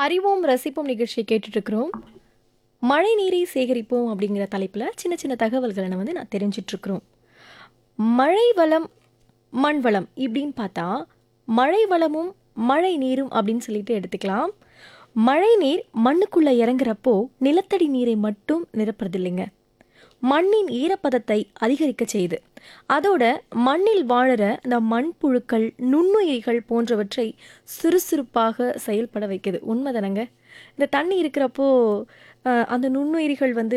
அறிவோம் ரசிப்போம் நிகழ்ச்சியை கேட்டுட்டு இருக்கிறோம் மழை நீரை சேகரிப்போம் அப்படிங்கிற தலைப்பில் சின்ன சின்ன தகவல்களை நம்ம வந்து நான் தெரிஞ்சிட்டு இருக்கிறோம் மழை வளம் மண் வளம் இப்படின்னு பார்த்தா மழை வளமும் மழை நீரும் அப்படின்னு சொல்லிட்டு எடுத்துக்கலாம் மழை நீர் மண்ணுக்குள்ள இறங்குறப்போ நிலத்தடி நீரை மட்டும் நிரப்புறதில்லைங்க மண்ணின் ஈரப்பதத்தை அதிகரிக்க செய்யுது அதோட மண்ணில் வாழற இந்த மண்புழுக்கள் நுண்ணுயிரிகள் போன்றவற்றை சுறுசுறுப்பாக செயல்பட வைக்குது உண்மைதானங்க இந்த தண்ணி இருக்கிறப்போ அஹ், அந்த நுண்ணுயிரிகள் வந்து